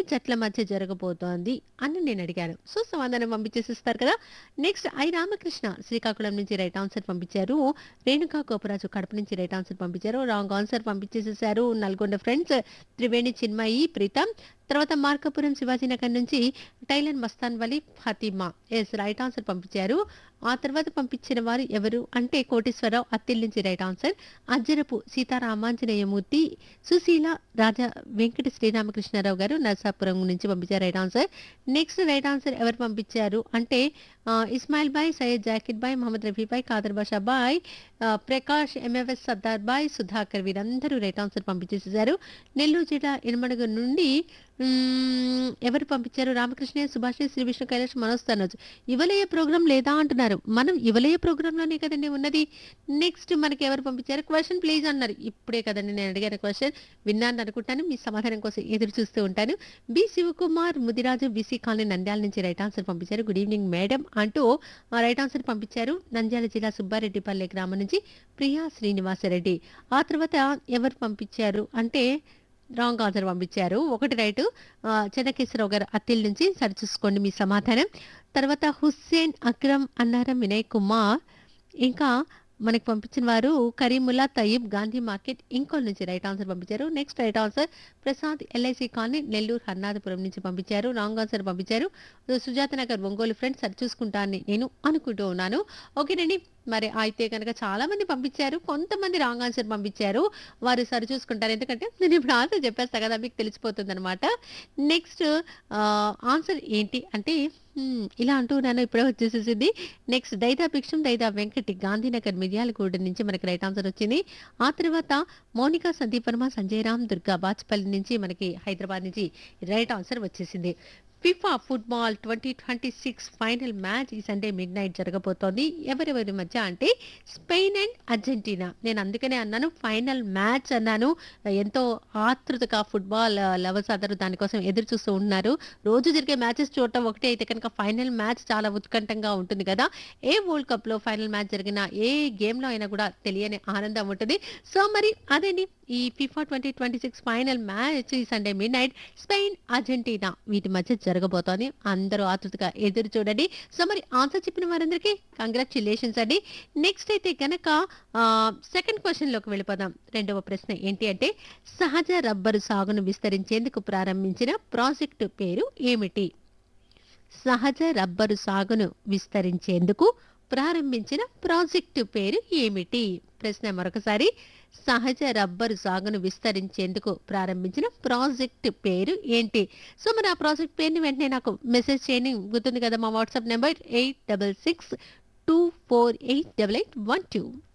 జట్ల మధ్య జరగబోతోంది అని నేను అడిగాను సో సమాధానం పంపించేసిస్తారు కదా నెక్స్ట్ ఐ రామకృష్ణ శ్రీకాకుళం నుంచి రైట్ ఆన్సర్ పంపించారు రేణుకా గోపరాజు కడప నుంచి రైట్ ఆన్సర్ పంపించారు రాంగ్ ఆన్సర్ పంపించేసేసారు నల్గొండ ఫ్రెండ్స్ త్రివేణి చిన్మయి ప్రీతం తర్వాత మార్కపురం శివాజీనగర్ నుంచి tailor Mastan Vali Fatima S right answer పంపించారు ఆ తర్వాత పంపించిన వారు ఎవరు అంటే కోటేశ్వరరావు అత్తిల్ నుంచి రైట్ ఆన్సర్ అజ్జరపు సీతారామాంజనేయమూర్తి సుశీల రాజా వెంకట శ్రీరామకృష్ణారావు గారు నరసాపురం నుంచి పంపించారు right answer next right answer ఎవరు పంపించారు అంటే ఆ, ఇస్మాయిల్ బాయ్ సయ్యద్ జాకిర్ బాయ్ మహమ్మద్ రఫీ బాయ్ ఖాదర్ బాషా బాయ్ ఆ, ప్రకాష్ ఎంఎఫ్ఎస్ సర్దార్ బాయ్ సుధాకర్ వీరందరూ రైట్ ఆన్సర్ పంపించేసేసారు నెల్లూరు జిల్లా ఇనమడుగు నుండి మ్మ్, ఎవరు పంపించారు రామకృష్ణ సుభాష్ శ్రీ విష్ణు కైలాష్ మనోజ్ తనోజ్ ఇవలయ ప్రోగ్రామ్ లేదా అంటున్నారు మనం ఇవలయ ప్రోగ్రామ్ లోనే కదండి ఉన్నది నెక్స్ట్ మనకి ఎవరు పంపించారు క్వశ్చన్ ప్లీజ్ అన్నారు ఇప్పుడే కదండి నేను అడిగిన క్వశ్చన్ విన్నాను అనుకుంటాను మీ సమాధానం కోసం ఎదురు చూస్తూ ఉంటాను B Shivakumar Mudiraju BC colony Nandyal నుంచి రైట్ ఆన్సర్ పంపించారు గుడ్ ఈవినింగ్ మేడం అంటూ ఆ రైట్ ఆన్సర్ పంపించారు నంద్యాల జిల్లా సుబ్బారెడ్డిపల్లె గ్రామం నుంచి ప్రియా శ్రీనివాసరెడ్డి ఆ తర్వాత ఎవరు పంపించారు అంటే రాంగ్ ఆన్సర్ పంపించారు ఒకటి రైట్ చెన్నకేశ్వరరావు గారు అత్తిల్ నుంచి సరిచూసుకోండి మీ సమాధానం తర్వాత హుస్సేన్ అక్రమ్ అన్నారం వినయ్ కుమార్ ఇంకా మనకి పంపించిన వారు కరీముల్లా తయ్యబ్ గాంధీ మార్కెట్ ఇంకోల్ నుంచి రైట్ ఆన్సర్ పంపించారు next right answer Prasad LIC colony Nellore Harnathapuram నుంచి పంపించారు రాంగ్ ఆన్సర్ పంపించారు సుజాత నగర్ ఒంగోలు ఫ్రెండ్స్ సరి చూసుకుంటానని నేను అనుకుంటూ ఉన్నాను ఓకేనండి మరి అయితే కనుక చాలా మంది పంపించారు కొంతమంది రాంగ్ ఆన్సర్ పంపించారు వారు సరి చూసుకుంటారు ఎందుకంటే నేను ఇప్పుడు ఆన్సర్ చెప్పేస్తా కదా మీకు తెలిసిపోతుంది అనమాట నెక్స్ట్ ఆన్సర్ ఏంటి అంటే హ్మ్, ఇలా అంటూ ఉన్నాను ఇప్పుడే వచ్చేసేసింది నెక్స్ట్ దైదా భిక్షం దైదా వెంకటి గాంధీనగర్ మిర్యాలగూడ నుంచి మనకి రైట్ ఆన్సర్ వచ్చింది ఆ తర్వాత మౌనిక సందీప్ వర్మ సంజయ్ రామ్ దుర్గా బాచ్పల్లి నుంచి మనకి హైదరాబాద్ నుంచి రైట్ ఆన్సర్ వచ్చేసింది FIFA football twenty twenty six final match ఈ సండే మిడ్ నైట్ జరగబోతోంది ఎవరెవరి మధ్య అంటే స్పెయిన్ అండ్ అర్జెంటీనా నేను అందుకనే అన్నాను ఫైనల్ మ్యాచ్ అన్నాను ఎంతో ఆతృతగా ఫుట్బాల్ లవర్స్ అందరూ దానికోసం ఎదురు చూస్తూ ఉన్నారు రోజు జరిగే మ్యాచెస్ చూడటం ఒకటే అయితే కనుక ఫైనల్ మ్యాచ్ చాలా ఉత్కంఠంగా ఉంటుంది కదా ఏ వరల్డ్ కప్ లో ఫైనల్ మ్యాచ్ జరిగినా ఏ గేమ్ లో అయినా కూడా తెలియని ఆనందం ఉంటుంది సో మరి అదేంటి ఈ FIFA twenty twenty six final match ఈ Sunday midnight Spain Argentina వీటి మధ్య జరగబోతోంది అందరూ ఆతృతగా ఎదురు చూడండి సో మరి ఆన్సర్ చెప్పిన వారందరికీ కంగ్రాచులేషన్స్ అండి నెక్స్ట్ అయితే గనక సెకండ్ క్వశ్చన్ లోకి వెళ్ళిపోదాం రెండవ ప్రశ్న ఏంటి అంటే సహజ రబ్బరు సాగును విస్తరించేందుకు ప్రారంభించిన ప్రాజెక్టు పేరు ఏమిటి సహజ రబ్బరు సాగును విస్తరించేందుకు ప్రారంభించిన ప్రాజెక్టు పేరు ఏమిటి ప్రశ్న మరొకసారి సహజ రబ్బరు సాగును విస్తరించేందుకు ప్రారంభించిన ప్రాజెక్ట్ పేరు ఏంటి సో మరి ఆ ప్రాజెక్ట్ పేరుని వెంటనే నాకు మెసేజ్ చేయండి గుర్తుంది కదా మా WhatsApp number eight double six two four eight double eight one two